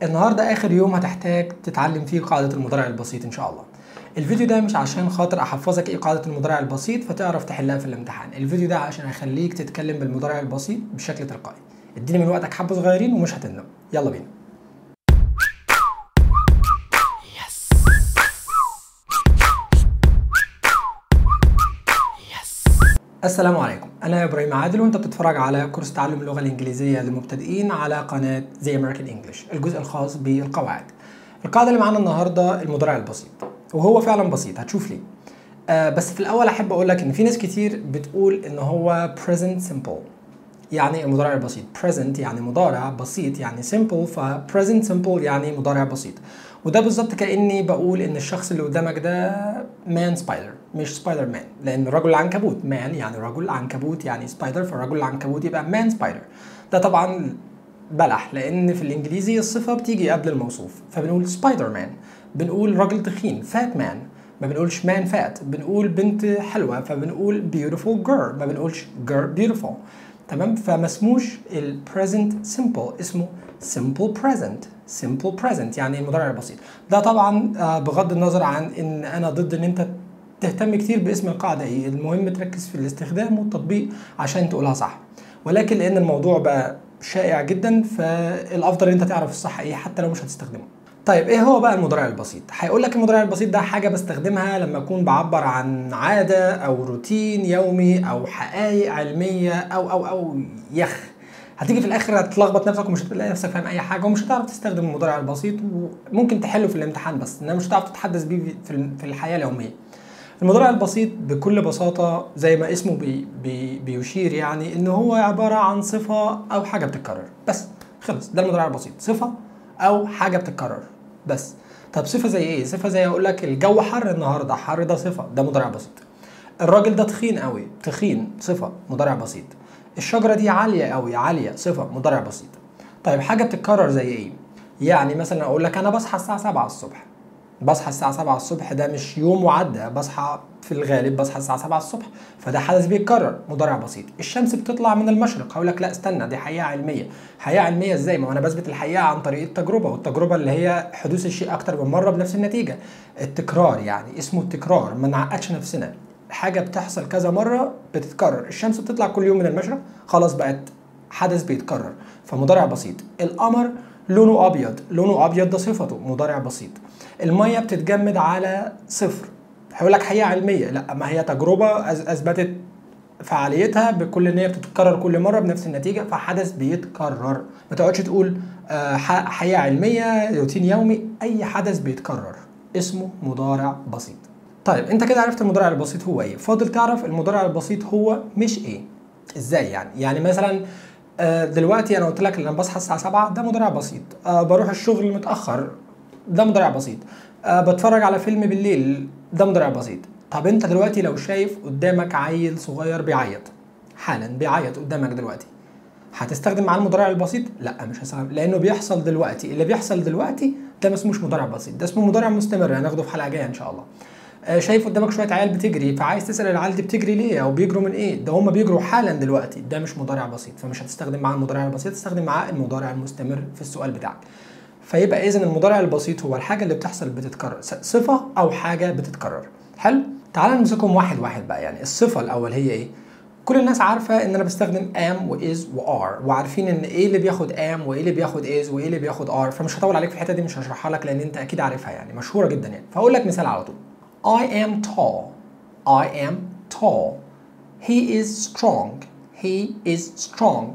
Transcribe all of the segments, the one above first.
النهارده اخر يوم هتحتاج تتعلم فيه قاعده المضارع البسيط ان شاء الله الفيديو ده مش عشان خاطر احفظك ايه قاعده المضارع البسيط فتعرف تحلها في الامتحان الفيديو ده عشان اخليك تتكلم بالمضارع البسيط بشكل تلقائي اديني من وقتك حبه صغيرين ومش هتندم يلا بينا السلام عليكم انا ابراهيم عادل وانت بتتفرج على كورس تعلم اللغه الانجليزيه للمبتدئين على قناه زي امريكان انجلش الجزء الخاص بالقواعد القاعده اللي معانا النهارده المضارع البسيط وهو فعلا بسيط هتشوف ليه آه بس في الاول احب اقول لك ان في ناس كتير بتقول ان هو present simple يعني المضارع البسيط present يعني مضارع بسيط يعني simple ف present simple يعني مضارع بسيط وده بالظبط كاني بقول ان الشخص اللي قدامك ده مان سبايدر مش سبايدر مان لان رجل العنكبوت مان يعني رجل عنكبوت يعني سبايدر فالرجل العنكبوت يبقى مان سبايدر ده طبعا بلح لان في الانجليزي الصفه بتيجي قبل الموصوف فبنقول سبايدر مان بنقول راجل تخين فات مان ما بنقولش مان فات بنقول بنت حلوه فبنقول beautiful girl ما بنقولش girl beautiful تمام فما اسموش ال present simple اسمه simple present simple present يعني المضارع البسيط ده طبعا آه، بغض النظر عن ان انا ضد ان انت تهتم كتير باسم القاعده ايه المهم تركز في الاستخدام والتطبيق عشان تقولها صح ولكن لان الموضوع بقى شائع جدا فالافضل ان انت تعرف الصح ايه حتى لو مش هتستخدمه طيب ايه هو بقى المضارع البسيط هيقول لك المضارع البسيط ده حاجه بستخدمها لما اكون بعبر عن عاده او روتين يومي او حقائق علميه او او او يخ هتيجي في الاخر هتلخبط نفسك ومش هتلاقي نفسك فاهم اي حاجه ومش هتعرف تستخدم المضارع البسيط وممكن تحله في الامتحان بس انما مش هتعرف تتحدث بيه في في الحياه اليوميه المضارع البسيط بكل بساطة زي ما اسمه بي بي بيشير يعني ان هو عبارة عن صفة او حاجة بتتكرر بس خلص ده المضارع البسيط صفة او حاجة بتتكرر بس طب صفة زي ايه؟ صفة زي اقول لك الجو حر النهاردة حر ده صفة ده مضارع بسيط الراجل ده تخين قوي تخين صفة مضارع بسيط الشجرة دي عالية قوي عالية صفة مضارع بسيط طيب حاجة بتتكرر زي ايه؟ يعني مثلا اقول لك انا بصحى الساعة 7 الصبح بصحى الساعة 7 الصبح ده مش يوم وعدى بصحى في الغالب بصحى الساعة 7 الصبح فده حدث بيتكرر مضارع بسيط الشمس بتطلع من المشرق هقول لك لا استنى دي حقيقة علمية حقيقة علمية ازاي ما هو انا بثبت الحقيقة عن طريق التجربة والتجربة اللي هي حدوث الشيء اكتر من مرة بنفس النتيجة التكرار يعني اسمه التكرار ما نعقدش نفسنا حاجة بتحصل كذا مرة بتتكرر الشمس بتطلع كل يوم من المشرق خلاص بقت حدث بيتكرر فمضارع بسيط القمر لونه ابيض لونه ابيض ده صفته مضارع بسيط الميه بتتجمد على صفر هيقول لك حقيقه علميه لا ما هي تجربه أز- اثبتت فعاليتها بكل ان هي بتتكرر كل مره بنفس النتيجه فحدث بيتكرر ما تقعدش تقول آه، ح- حقيقه علميه روتين يومي اي حدث بيتكرر اسمه مضارع بسيط طيب انت كده عرفت المضارع البسيط هو ايه فاضل تعرف المضارع البسيط هو مش ايه ازاي يعني يعني مثلا آه، دلوقتي انا قلت لك ان انا بصحى الساعه 7 ده مضارع بسيط آه، بروح الشغل متاخر ده مضارع بسيط أه بتفرج على فيلم بالليل ده مضارع بسيط طب انت دلوقتي لو شايف قدامك عيل صغير بيعيط حالا بيعيط قدامك دلوقتي هتستخدم معاه المضارع البسيط لا مش هستخدم لانه بيحصل دلوقتي اللي بيحصل دلوقتي ده ما اسموش مضارع بسيط ده اسمه مضارع مستمر هناخده في حلقه جايه ان شاء الله آه، شايف قدامك شويه عيال بتجري فعايز تسال العيال دي بتجري ليه او بيجروا من ايه ده هم بيجروا حالا دلوقتي ده مش مضارع بسيط فمش هتستخدم معاه المضارع البسيط تستخدم معاه المضارع المستمر في السؤال بتاعك فيبقى اذا المضارع البسيط هو الحاجه اللي بتحصل بتتكرر س- صفه او حاجه بتتكرر حلو تعال نمسكهم واحد واحد بقى يعني الصفه الاول هي ايه كل الناس عارفه ان انا بستخدم am و is و are وعارفين ان ايه اللي بياخد am وايه اللي بياخد is وايه اللي بياخد are فمش هطول عليك في الحته دي مش هشرحها لك لان انت اكيد عارفها يعني مشهوره جدا يعني فهقول لك مثال على طول I am tall I am tall he is strong he is strong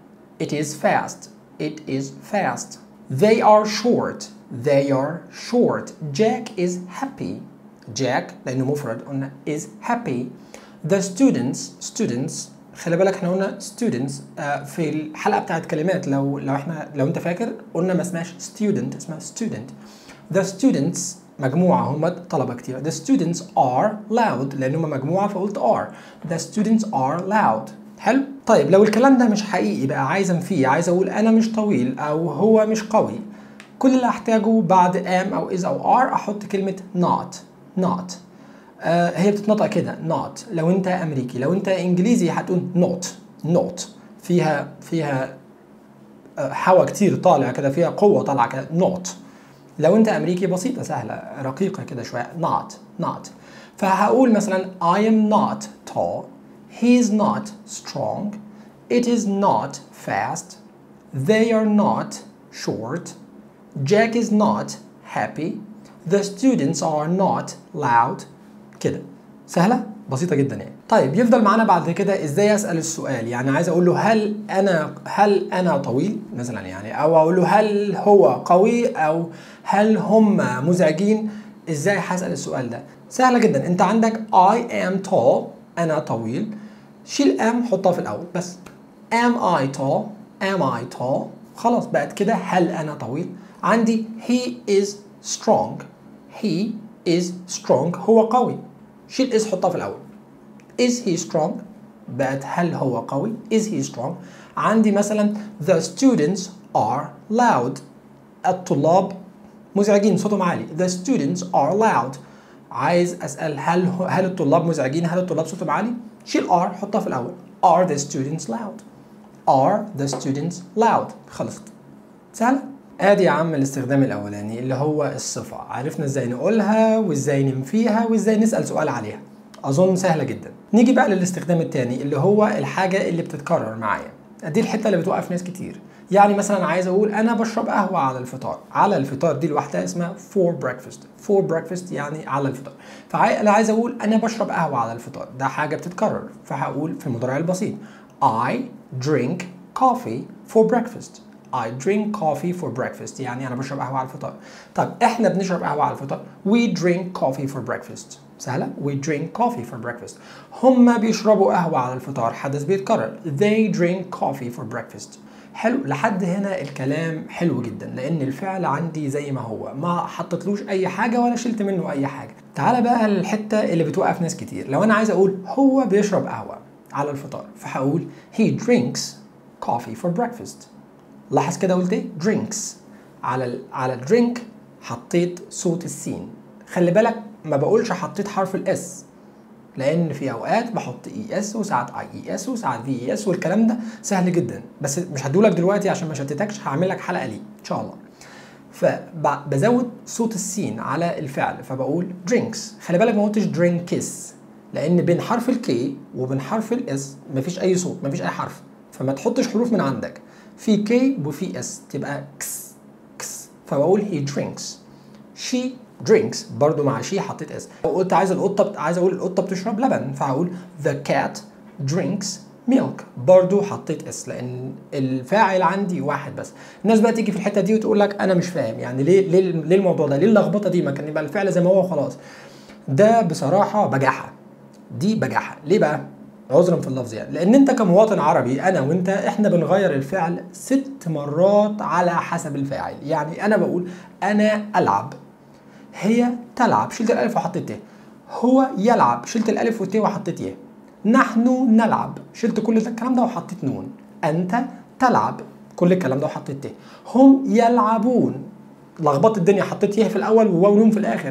It is fast. It is fast. They are short. They are short. Jack is happy. Jack لأنه مفرد قلنا is happy. The students students خلي بالك احنا قلنا students آه، في الحلقة بتاعت كلمات لو لو احنا لو انت فاكر قلنا ما اسمهاش student اسمها student. The students مجموعة هم طلبة كتير. The students are loud لأن هم مجموعة فقلت are. The students are loud. حلو؟ طيب لو الكلام ده مش حقيقي بقى عايز انفيه عايز اقول انا مش طويل او هو مش قوي كل اللي احتاجه بعد am او is او are احط كلمة not not آه هي بتتنطق كده not لو انت امريكي لو انت انجليزي هتقول not not فيها فيها هوا كتير طالع كده فيها قوه طالعه كده not لو انت امريكي بسيطه سهله رقيقه كده شويه not not فهقول مثلا I am not tall he is not strong it is not fast they are not short Jack is not happy the students are not loud كده سهله بسيطه جدا يعني طيب يفضل معانا بعد كده ازاي اسال السؤال يعني عايز اقول له هل انا هل انا طويل مثلا يعني او اقول له هل هو قوي او هل هم مزعجين ازاي هسال السؤال ده سهله جدا انت عندك I am tall انا طويل شيل am حطها في الاول بس am I tall am I tall خلاص بقت كده هل انا طويل عندي he is strong he is strong هو قوي شيل is حطها في الاول is he strong بقت هل هو قوي is he strong عندي مثلا the students are loud الطلاب مزعجين صوتهم عالي the students are loud عايز اسال هل هل الطلاب مزعجين هل الطلاب صوتهم عالي شيل are حطها في الاول are the students loud are the students loud خلصت سهله ادي يا عم الاستخدام الاولاني اللي هو الصفه عرفنا ازاي نقولها وازاي ننفيها وازاي نسال سؤال عليها اظن سهله جدا نيجي بقى للاستخدام الثاني اللي هو الحاجه اللي بتتكرر معايا دي الحته اللي بتوقف ناس كتير يعني مثلا عايز اقول انا بشرب قهوه على الفطار على الفطار دي لوحدها اسمها for breakfast for breakfast يعني على الفطار فانا عايز اقول انا بشرب قهوه على الفطار ده حاجه بتتكرر فهقول في المضارع البسيط I drink coffee for breakfast I drink coffee for breakfast يعني أنا بشرب قهوة على الفطار. طب إحنا بنشرب قهوة على الفطار. We drink coffee for breakfast. سهلة؟ We drink coffee for breakfast. هما بيشربوا قهوة على الفطار حدث بيتكرر. They drink coffee for breakfast. حلو لحد هنا الكلام حلو جدا لأن الفعل عندي زي ما هو ما حطيتلوش أي حاجة ولا شلت منه أي حاجة. تعالى بقى للحتة اللي بتوقف ناس كتير. لو أنا عايز أقول هو بيشرب قهوة على الفطار فهقول he drinks coffee for breakfast. لاحظ كده قلت ايه drinks على ال على الدرينك حطيت صوت السين خلي بالك ما بقولش حطيت حرف الاس لان في اوقات بحط اي اس وساعات اي اي اس وساعات في اي اس والكلام ده سهل جدا بس مش هدولك دلوقتي عشان ما شتتكش هعمل لك حلقه ليه ان شاء الله فبزود صوت السين على الفعل فبقول drinks خلي بالك ما قلتش drinkis لان بين حرف الكي وبين حرف الاس مفيش اي صوت مفيش اي حرف فما تحطش حروف من عندك في كي وفي اس تبقى كس كس فبقول he drinks she drinks برضو مع she حطيت اس لو قلت عايز القطه عايز اقول القطه بتشرب لبن فهقول the cat drinks milk برضو حطيت اس لان الفاعل عندي واحد بس الناس بقى تيجي في الحته دي وتقول لك انا مش فاهم يعني ليه ليه ليه الموضوع ده ليه اللخبطه دي ما كان يبقى الفعل زي ما هو خلاص ده بصراحه بجاحه دي بجاحه ليه بقى عذرا في اللفظ يعني لان انت كمواطن عربي انا وانت احنا بنغير الفعل ست مرات على حسب الفاعل يعني انا بقول انا العب هي تلعب شلت الالف وحطيت ت هو يلعب شلت الالف والت وحطيت ي نحن نلعب شلت كل الكلام ده وحطيت نون انت تلعب كل الكلام ده وحطيت ت هم يلعبون لخبطت الدنيا حطيت يه في الاول وواو نون في الاخر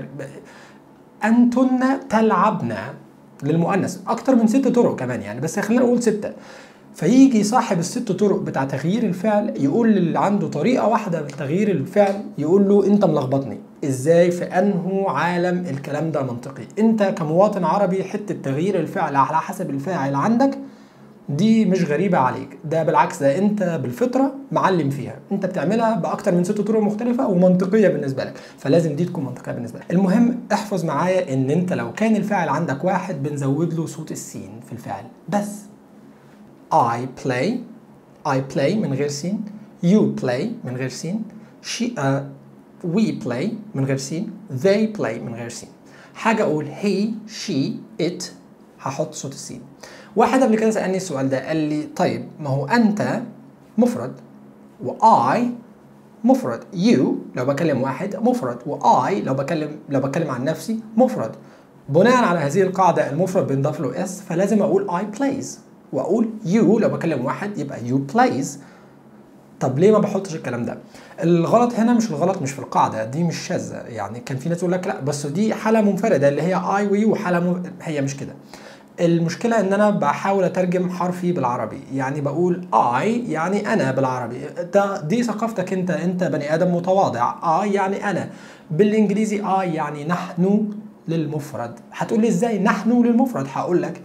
انتن تلعبن للمؤنث اكتر من ست طرق كمان يعني بس خلينا نقول سته فيجي صاحب الست طرق بتاع تغيير الفعل يقول للي عنده طريقه واحده لتغيير الفعل يقول له انت ملخبطني ازاي في انه عالم الكلام ده منطقي انت كمواطن عربي حته تغيير الفعل على حسب الفاعل عندك دي مش غريبة عليك ده بالعكس ده انت بالفطرة معلم فيها انت بتعملها باكتر من ست طرق مختلفة ومنطقية بالنسبة لك فلازم دي تكون منطقية بالنسبة لك المهم احفظ معايا ان انت لو كان الفاعل عندك واحد بنزود له صوت السين في الفعل بس I play I play من غير سين you play من غير سين she uh, we play من غير سين they play من غير سين حاجة اقول he she it هحط صوت السين واحد قبل كده سالني السؤال ده قال لي طيب ما هو انت مفرد واي مفرد يو لو بكلم واحد مفرد واي لو بكلم لو بتكلم عن نفسي مفرد بناء على هذه القاعده المفرد بنضاف له اس فلازم اقول اي بلايز واقول يو لو بكلم واحد يبقى يو بلايز طب ليه ما بحطش الكلام ده الغلط هنا مش الغلط مش في القاعده دي مش شاذه يعني كان في ناس تقول لك لا بس دي حاله منفرده اللي هي اي ويو حاله م... هي مش كده المشكلة ان انا بحاول اترجم حرفي بالعربي يعني بقول I يعني انا بالعربي ده دي ثقافتك انت انت بني ادم متواضع I يعني انا بالانجليزي I يعني نحن للمفرد هتقول لي ازاي نحن للمفرد هقول لك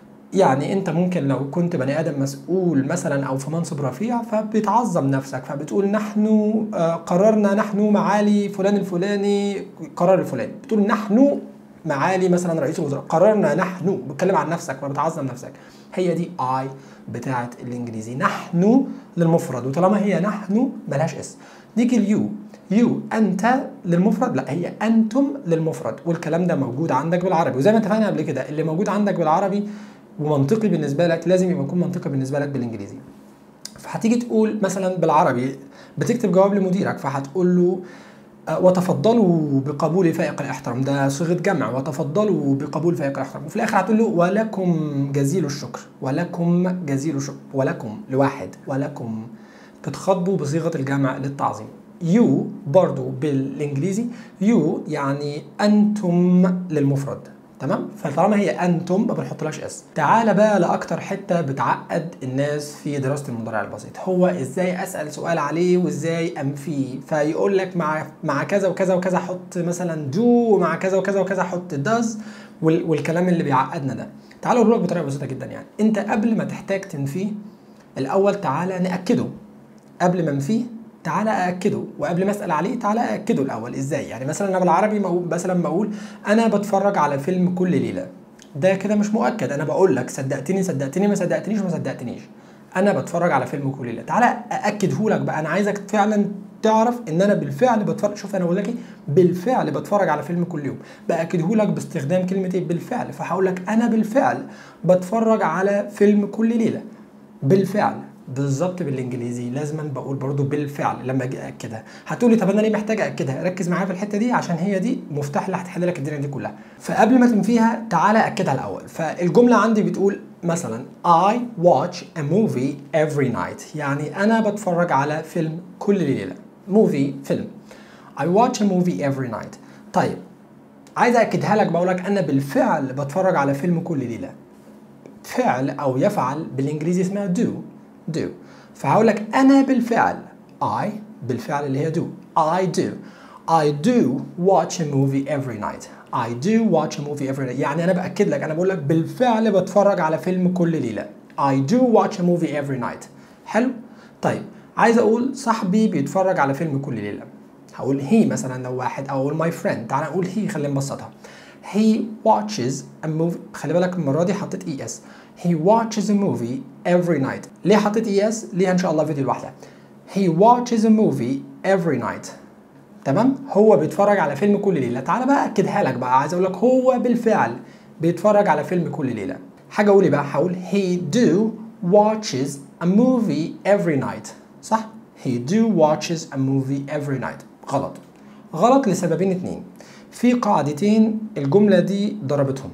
يعني انت ممكن لو كنت بني ادم مسؤول مثلا او في منصب رفيع فبتعظم نفسك فبتقول نحن آه، قررنا نحن معالي فلان الفلاني قرار الفلاني بتقول نحن معالي مثلا رئيس الوزراء قررنا نحن بتكلم عن نفسك فبتعظم نفسك هي دي اي بتاعت الانجليزي نحن للمفرد وطالما هي نحن ملهاش اسم نيجي اليو يو انت للمفرد لا هي انتم للمفرد والكلام ده موجود عندك بالعربي وزي ما اتفقنا قبل كده اللي موجود عندك بالعربي ومنطقي بالنسبه لك لازم يبقى يكون منطقي بالنسبه لك بالانجليزي فهتيجي تقول مثلا بالعربي بتكتب جواب لمديرك فهتقول له آه، وتفضلوا بقبول فائق الاحترام ده صيغه جمع وتفضلوا بقبول فائق الاحترام وفي الاخر هتقول له ولكم جزيل الشكر ولكم جزيل الشكر ولكم لواحد ولكم بتخاطبوا بصيغه الجمع للتعظيم يو برضو بالانجليزي يو يعني انتم للمفرد تمام فطالما هي انتم ما بنحطلهاش اس تعال بقى لاكتر حته بتعقد الناس في دراسه المضارع البسيط هو ازاي اسال سؤال عليه وازاي انفيه فيقول لك مع مع كذا وكذا وكذا حط مثلا دو ومع كذا وكذا وكذا حط داز والكلام اللي بيعقدنا ده تعالوا اقول لك بطريقه بسيطه جدا يعني انت قبل ما تحتاج تنفيه الاول تعالى ناكده قبل ما انفيه تعالى ااكده وقبل ما اسال عليه تعالى ااكده الاول ازاي يعني مثلا انا بالعربي مو- مثلا بقول انا بتفرج على فيلم كل ليله ده كده مش مؤكد انا بقول لك صدقتني صدقتني ما صدقتنيش ما صدقتنيش انا بتفرج على فيلم كل ليله تعالى ااكده لك بقى انا عايزك فعلا تعرف ان انا بالفعل بتفرج شوف انا بقول لك ايه بالفعل بتفرج على فيلم كل يوم باكده لك باستخدام كلمه ايه بالفعل فهقول لك انا بالفعل بتفرج على فيلم كل ليله بالفعل بالظبط بالانجليزي لازما بقول برضو بالفعل لما اجي اكدها هتقولي طب انا ليه محتاج اكدها ركز معايا في الحته دي عشان هي دي مفتاح اللي هتحل لك الدنيا دي كلها فقبل ما تنفيها تعالى اكدها الاول فالجمله عندي بتقول مثلا I watch a movie every night يعني انا بتفرج على فيلم كل ليله موفي فيلم I watch a movie every night طيب عايز اكدها لك بقول لك انا بالفعل بتفرج على فيلم كل ليله فعل او يفعل بالانجليزي اسمها do do فهقول لك انا بالفعل I بالفعل اللي هي do I do I do watch a movie every night I do watch a movie every night يعني انا باكد لك انا بقول لك بالفعل بتفرج على فيلم كل ليله I do watch a movie every night حلو طيب عايز اقول صاحبي بيتفرج على فيلم كل ليله هقول هي مثلا لو واحد او اقول my friend تعال نقول هي خلينا نبسطها he watches a movie خلي بالك المره دي حطيت اي اس he watches a movie every night ليه حطيت اي اس ليها ان شاء الله فيديو لوحدها he watches a movie every night تمام هو بيتفرج على فيلم كل ليله تعالى بقى اكدها لك بقى عايز اقول لك هو بالفعل بيتفرج على فيلم كل ليله حاجه اقول إيه بقى هقول he do watches a movie every night صح he do watches a movie every night غلط غلط لسببين اتنين في قاعدتين الجمله دي ضربتهم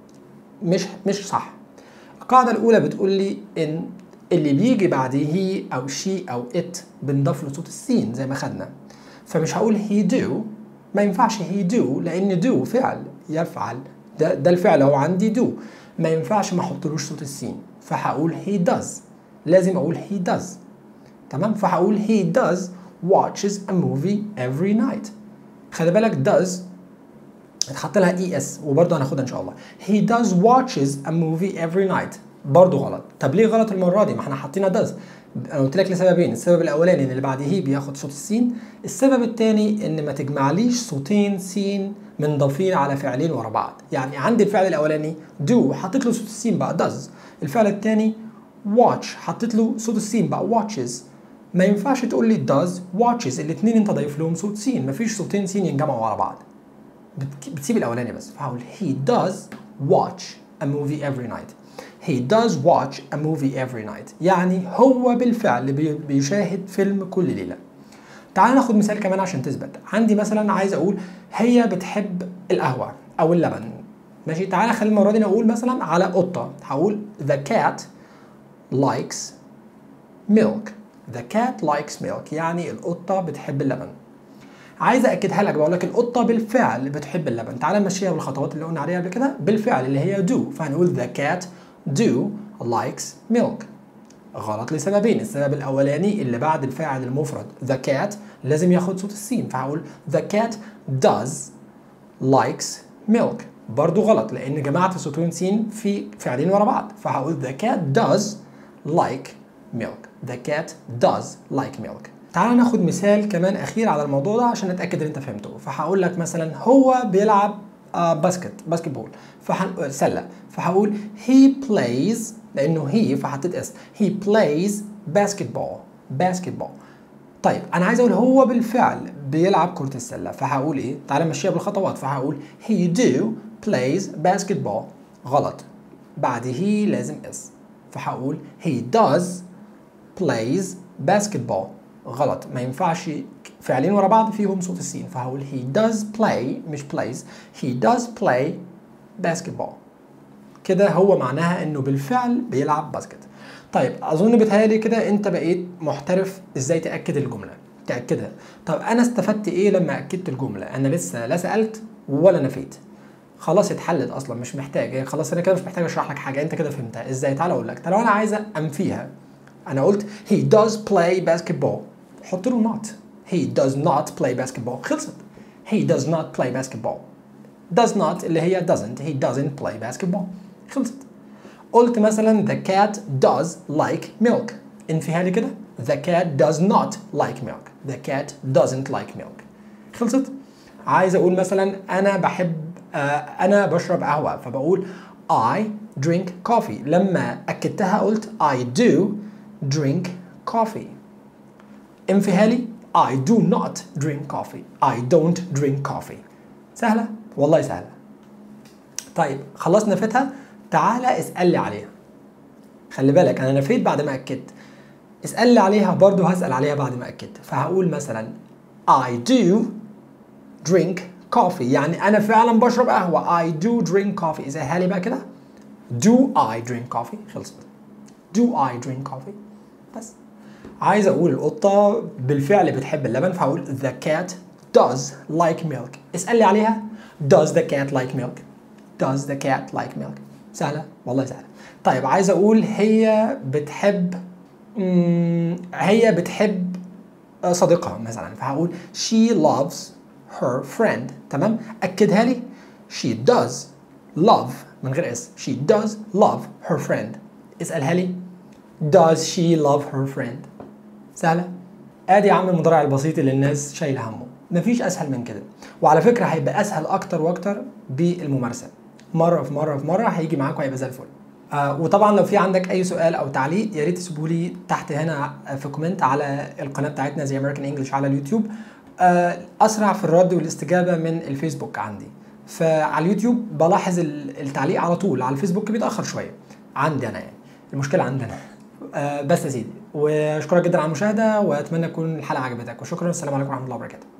مش مش صح القاعده الاولى بتقول لي ان اللي بيجي بعد هي او شي او ات بنضاف له صوت السين زي ما خدنا فمش هقول he do ما ينفعش he do لان do فعل يفعل ده, ده الفعل هو عندي do ما ينفعش ما احطلوش صوت السين فهقول he does لازم اقول he does تمام فهقول he does watches a movie every night خلي بالك does اتحط لها اي اس وبرضه هناخدها ان شاء الله he does watches a movie every night برضه غلط طب ليه غلط المره دي ما احنا حاطينها does انا قلت لك لسببين السبب الاولاني ان اللي بعد هي بياخد صوت السين السبب الثاني ان ما تجمعليش صوتين سين منضافين على فعلين ورا بعض يعني عندي الفعل الاولاني do حطيت له صوت السين بقى does الفعل الثاني watch حطيت له صوت السين بقى watches ما ينفعش تقول لي does watches الاثنين انت ضايف لهم صوت سين مفيش صوتين سين ينجمعوا ورا بعض بت- بتسيب الاولاني بس فهقول he does watch a movie every night he does watch a movie every night يعني هو بالفعل بي- بيشاهد فيلم كل ليلة تعال ناخد مثال كمان عشان تثبت عندي مثلا عايز اقول هي بتحب القهوة او اللبن ماشي تعال خلي المرة دي نقول مثلا على قطة هقول the cat likes milk the cat likes milk يعني القطة بتحب اللبن عايز اكدها لك بقول لك القطه بالفعل بتحب اللبن تعال نمشيها بالخطوات اللي قلنا عليها قبل كده بالفعل اللي هي do فهنقول the cat do likes milk غلط لسببين السبب الاولاني اللي بعد الفاعل المفرد the cat لازم ياخد صوت السين فهقول the cat does likes milk برضو غلط لان جمعت صوتين سين في فعلين ورا بعض فهقول the cat does like milk the cat does like milk تعال ناخد مثال كمان اخير على الموضوع ده عشان نتاكد ان انت فهمته فهقول لك مثلا هو بيلعب آه باسكت باسكت بول فحن... سله فهقول he plays لانه he فحطيت اس he plays basketball basketball طيب انا عايز اقول هو بالفعل بيلعب كرة السلة فهقول ايه؟ تعالى نمشيها بالخطوات فهقول he do plays basketball غلط بعد he لازم اس فهقول he does plays basketball غلط ما ينفعش فعلين ورا بعض فيهم صوت السين فهقول he does play مش plays he does play basketball كده هو معناها انه بالفعل بيلعب باسكت طيب اظن بتهيالي كده انت بقيت محترف ازاي تاكد الجمله تاكدها طب انا استفدت ايه لما اكدت الجمله انا لسه لا سالت ولا نفيت خلاص اتحلت اصلا مش محتاج خلاص انا كده مش محتاج اشرح لك حاجه انت كده فهمتها ازاي تعالى اقول لك طب لو انا عايزه انفيها انا قلت he does play basketball حط له not he does not play basketball خلصت he does not play basketball does not اللي هي doesn't he doesn't play basketball خلصت قلت مثلا the cat does like milk انفيها لي كده the cat does not like milk the cat doesn't like milk خلصت عايز اقول مثلا انا بحب آه انا بشرب قهوه فبقول I drink coffee لما اكدتها قلت I do drink coffee انفيها لي I do not drink coffee I don't drink coffee سهله والله سهله طيب خلاص نفيتها تعالى اسال لي عليها خلي بالك انا نفيت بعد ما اكدت اسال لي عليها برضو هسال عليها بعد ما اكدت فهقول مثلا I do drink coffee يعني انا فعلا بشرب قهوه I do drink coffee اسالها لي بقى كده do I drink coffee خلصت do I drink coffee بس عايز اقول القطه بالفعل بتحب اللبن فهقول the cat does like milk اسال لي عليها does the cat like milk does the cat like milk سهله والله سهله طيب عايز اقول هي بتحب هي بتحب صديقها مثلا فهقول she loves her friend تمام اكدها لي she does love من غير اس she does love her friend اسالها لي does she love her friend سهله ادي يا عم المضارع البسيط اللي الناس شايله همه مفيش اسهل من كده وعلى فكره هيبقى اسهل اكتر واكتر بالممارسه مره في مره في مره هيجي معاك وهيبقى زي الفل آه وطبعا لو في عندك اي سؤال او تعليق يا ريت تسيبه لي تحت هنا في كومنت على القناه بتاعتنا زي امريكان انجلش على اليوتيوب آه اسرع في الرد والاستجابه من الفيسبوك عندي فعلى اليوتيوب بلاحظ التعليق على طول على الفيسبوك بيتاخر شويه عندي انا يعني المشكله عندنا آه بس يا سيدي واشكرك جدا على المشاهده واتمنى تكون الحلقه عجبتك وشكرا والسلام عليكم ورحمه الله وبركاته